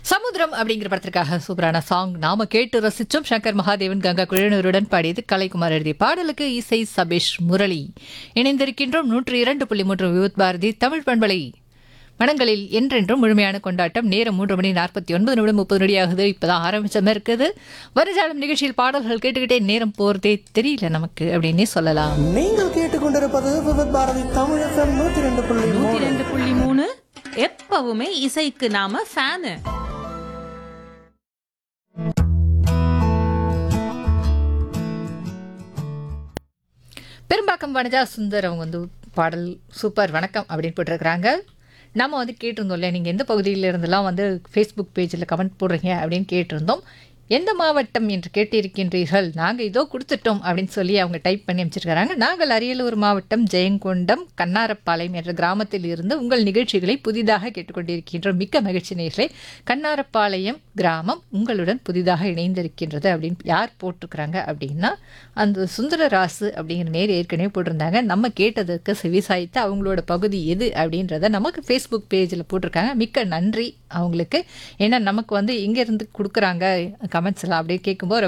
சமுத்திரம் அப்படிங்கிற படத்திற்காக சூப்பரான சாங் நாம கேட்டு ரசிச்சோம் சங்கர் மகாதேவன் கங்கா குழுவினருடன் பாடியது கலைக்குமார் எழுதிய பாடலுக்கு இசை சபேஷ் முரளி இணைந்திருக்கின்றோம் நூற்றி இரண்டு புள்ளி மூன்று விவுத் பாரதி தமிழ் பண்பலை மனங்களில் என்றென்றும் முழுமையான கொண்டாட்டம் நேரம் மூன்று மணி நாற்பத்தி ஒன்பது நிமிடம் முப்பது நொடி ஆகுது இப்பதான் ஆரம்பிச்ச மாதிரி இருக்குது வருஜாலம் நிகழ்ச்சியில் பாடல்கள் கேட்டுக்கிட்டே நேரம் போறதே தெரியல நமக்கு அப்படின்னே சொல்லலாம் நீங்கள் கேட்டுக்கொண்டிருப்பது விபத் பாரதி தமிழ் எஃப்எம் நூத்தி ரெண்டு புள்ளி நூத்தி மூணு ரெண்டு புள்ளி மூணு எப்பவுமே இசைக்கு நாம ஃபேனு பெரும்பாக்கம் வனஜா சுந்தர் அவங்க வந்து பாடல் சூப்பர் வணக்கம் அப்படின்னு போட்டிருக்கிறாங்க நம்ம வந்து கேட்டிருந்தோம்ல நீங்கள் எந்த பகுதியில இருந்தெல்லாம் வந்து ஃபேஸ்புக் பேஜில் கமெண்ட் போடுறீங்க அப்படின்னு கேட்டிருந்தோம் எந்த மாவட்டம் என்று கேட்டிருக்கின்றீர்கள் நாங்கள் இதோ கொடுத்துட்டோம் அப்படின்னு சொல்லி அவங்க டைப் பண்ணி அமைச்சிருக்கிறாங்க நாங்கள் அரியலூர் மாவட்டம் ஜெயங்கொண்டம் கண்ணாரப்பாளையம் என்ற கிராமத்தில் இருந்து உங்கள் நிகழ்ச்சிகளை புதிதாக கேட்டுக்கொண்டிருக்கின்றோம் மிக்க மகிழ்ச்சி நேர்களே கண்ணாரப்பாளையம் கிராமம் உங்களுடன் புதிதாக இணைந்திருக்கின்றது அப்படின்னு யார் போட்டிருக்கிறாங்க அப்படின்னா அந்த சுந்தரராசு அப்படிங்கிற நேர் ஏற்கனவே போட்டிருந்தாங்க நம்ம கேட்டதற்கு செவிசாய்த்து அவங்களோட பகுதி எது அப்படின்றத நமக்கு ஃபேஸ்புக் பேஜில் போட்டிருக்காங்க மிக்க நன்றி அவங்களுக்கு ஏன்னா நமக்கு வந்து இங்கேருந்து கொடுக்குறாங்க கமெண்ட்ஸ் எல்லாம் அப்படியே கேட்கும்போது ரொம்ப